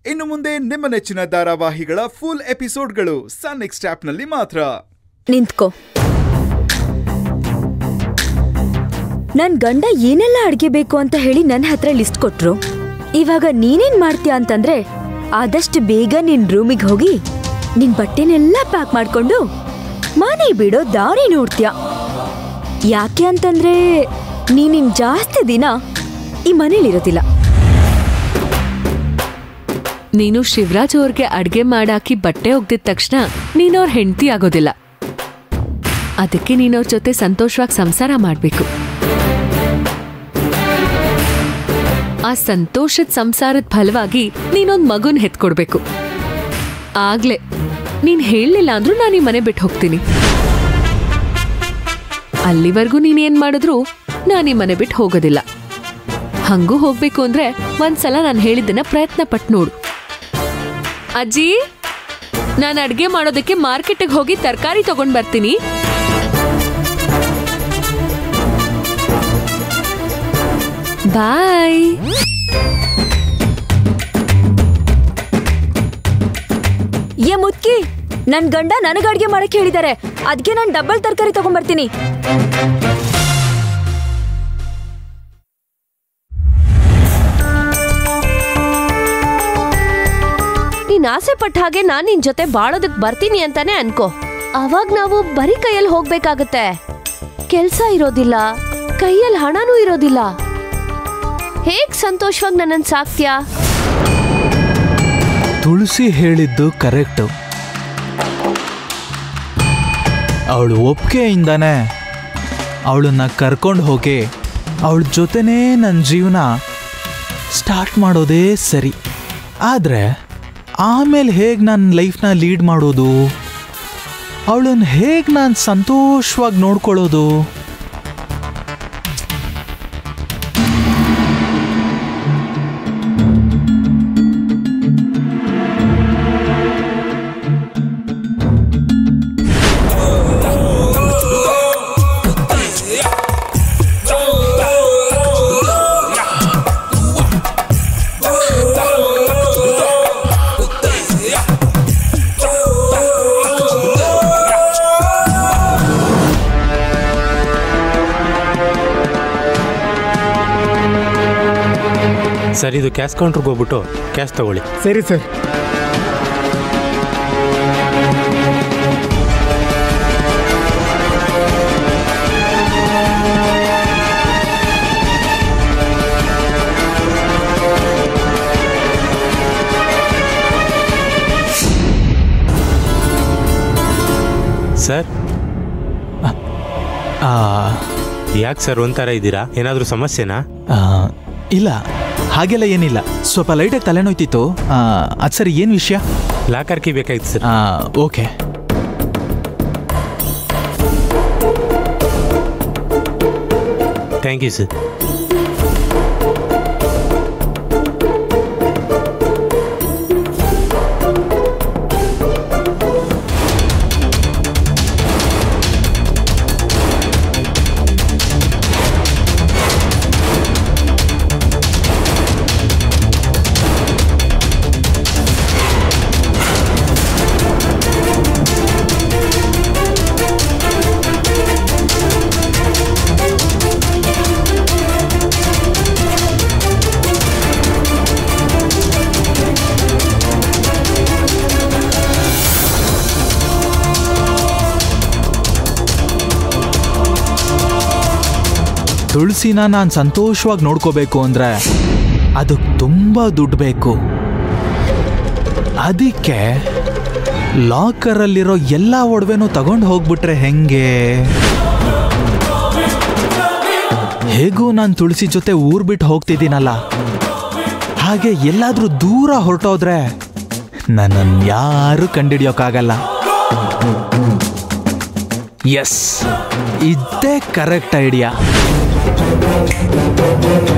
ಇನ್ನು ಮುಂದೆ ನಿಮ್ಮ ನೆಚ್ಚಿನ ಧಾರಾವಾಹಿಗಳ ಫುಲ್ ಎಪಿಸೋಡ್ಗಳು ಸನ್ ನೆಕ್ಸ್ಟ್ ಆಪ್ನಲ್ಲಿ ಮಾತ್ರ ನಿಂತ್ಕೋ ನನ್ ಗಂಡ ಏನೆಲ್ಲ ಅಡ್ಗೆ ಬೇಕು ಅಂತ ಹೇಳಿ ನನ್ನ ಹತ್ರ ಲಿಸ್ಟ್ ಕೊಟ್ರು ಇವಾಗ ನೀನೇನ್ ಮಾಡ್ತೀಯ ಅಂತಂದ್ರೆ ಆದಷ್ಟು ಬೇಗ ನಿನ್ ರೂಮಿಗೆ ಹೋಗಿ ನಿನ್ ಬಟ್ಟೆನೆಲ್ಲ ಪ್ಯಾಕ್ ಮಾಡ್ಕೊಂಡು ಮನೆ ಬಿಡೋ ದಾರಿ ನೋಡ್ತೀಯ ಯಾಕೆ ಅಂತಂದ್ರೆ ನೀನಿನ್ ಜಾಸ್ತಿ ದಿನ ಈ ಮನೇಲಿರೋದಿಲ್ಲ ನೀನು ಶಿವರಾಜ್ ಅವ್ರಿಗೆ ಅಡ್ಗೆ ಮಾಡಾಕಿ ಬಟ್ಟೆ ಒಗ್ದಿದ ತಕ್ಷಣ ನೀನವ್ರ ಹೆಂಡತಿ ಆಗೋದಿಲ್ಲ ಅದಕ್ಕೆ ನೀನವ್ರ ಜೊತೆ ಸಂತೋಷವಾಗಿ ಸಂಸಾರ ಮಾಡ್ಬೇಕು ಆ ಸಂತೋಷದ ಸಂಸಾರದ ಫಲವಾಗಿ ನೀನೊಂದ್ ಮಗುನ್ ಹೆತ್ಕೊಡ್ಬೇಕು ಆಗ್ಲೇ ನೀನ್ ಹೇಳಲಿಲ್ಲ ಅಂದ್ರೂ ನಾನು ಈ ಮನೆ ಬಿಟ್ಟು ಹೋಗ್ತೀನಿ ಅಲ್ಲಿವರೆಗೂ ನೀನ್ ಏನ್ ಮಾಡಿದ್ರು ನಾನು ಈ ಮನೆ ಬಿಟ್ಟು ಹೋಗೋದಿಲ್ಲ ಹಂಗೂ ಹೋಗ್ಬೇಕು ಅಂದ್ರೆ ಒಂದ್ಸಲ ನಾನು ಹೇಳಿದ್ದನ್ನ ಪ್ರಯತ್ನ ಪಟ್ಟು ನೋಡು ಅಜ್ಜಿ ನಾನು ಅಡ್ಗೆ ಮಾಡೋದಕ್ಕೆ ಮಾರ್ಕೆಟ್ಗೆ ಹೋಗಿ ತರಕಾರಿ ತಗೊಂಡ್ ಬರ್ತೀನಿ ಬಾಯ್ ಏ ಮುತ್ಕಿ ನನ್ ಗಂಡ ನನಗ್ ಅಡ್ಗೆ ಮಾಡಕ್ ಹೇಳಿದ್ದಾರೆ ಅದಕ್ಕೆ ನಾನ್ ಡಬಲ್ ತರಕಾರಿ ತಗೊಂಡ್ಬರ್ತೀನಿ ನೀನ್ ಆಸೆ ಪಟ್ಟ ಹಾಗೆ ನಾನ್ ನಿನ್ ಜೊತೆ ಬಾಳೋದಕ್ ಬರ್ತೀನಿ ಅಂತಾನೆ ಅನ್ಕೋ ಅವಾಗ ನಾವು ಬರೀ ಕೈಯಲ್ಲಿ ಹೋಗ್ಬೇಕಾಗತ್ತೆ ಕೆಲ್ಸ ಇರೋದಿಲ್ಲ ಕೈಯಲ್ಲಿ ಹಣನೂ ಇರೋದಿಲ್ಲ ಹೇಗ್ ಸಂತೋಷವಾಗಿ ನನ್ನನ್ ಸಾಕ್ತ್ಯಾ ತುಳಸಿ ಹೇಳಿದ್ದು ಕರೆಕ್ಟು ಅವಳು ಒಪ್ಪಿಗೆಯಿಂದಾನೆ ಅವಳನ್ನ ಕರ್ಕೊಂಡು ಹೋಗಿ ಅವಳ ಜೊತೆನೇ ನನ್ನ ಜೀವನ ಸ್ಟಾರ್ಟ್ ಮಾಡೋದೇ ಸರಿ ಆದರೆ ಆಮೇಲೆ ಹೇಗೆ ನನ್ನ ಲೈಫ್ನ ಲೀಡ್ ಮಾಡೋದು ಅವಳನ್ನ ಹೇಗೆ ನಾನು ಸಂತೋಷವಾಗಿ ನೋಡ್ಕೊಳ್ಳೋದು ಸರ್ ಇದು ಕ್ಯಾಶ್ ಕೌಂಟ್ರಿಗೆ ಹೋಗ್ಬಿಟ್ಟು ಕ್ಯಾಶ್ ತಗೊಳ್ಳಿ ಸರಿ ಸರ್ ಸರ್ ಆ, ಯಾಕೆ ಸರ್ ಒಂಥರ ಇದ್ದೀರಾ ಏನಾದರೂ ಸಮಸ್ಯೆನಾ ಆ, ಇಲ್ಲ ಹಾಗೆಲ್ಲ ಏನಿಲ್ಲ ಸ್ವಲ್ಪ ಲೈಟಾಗಿ ತಲೆನೋಯ್ತಿತ್ತು ಅದು ಸರಿ ಏನು ವಿಷಯ ಲಾಕರ್ ಕೀ ಬೇಕಾಗಿತ್ತು ಸರ್ ಆ, ಓಕೆ ಥ್ಯಾಂಕ್ ಯು ಸರ್ ತುಳಸಿನ ನಾನು ಸಂತೋಷವಾಗಿ ನೋಡ್ಕೋಬೇಕು ಅಂದರೆ ಅದಕ್ಕೆ ತುಂಬ ದುಡ್ಡು ಬೇಕು ಅದಕ್ಕೆ ಲಾಕರಲ್ಲಿರೋ ಎಲ್ಲ ಒಡವೆನೂ ತಗೊಂಡು ಹೋಗ್ಬಿಟ್ರೆ ಹೆಂಗೆ ಹೇಗೂ ನಾನು ತುಳಸಿ ಜೊತೆ ಊರ್ ಬಿಟ್ಟು ಹೋಗ್ತಿದ್ದೀನಲ್ಲ ಹಾಗೆ ಎಲ್ಲಾದ್ರೂ ದೂರ ಹೊರಟೋದ್ರೆ ನನ್ನನ್ನು ಯಾರು ಕಂಡಿಡಿಯೋಕ್ಕಾಗಲ್ಲ ಎಸ್ ಇದ್ದೇ ಕರೆಕ್ಟ್ ಐಡಿಯಾ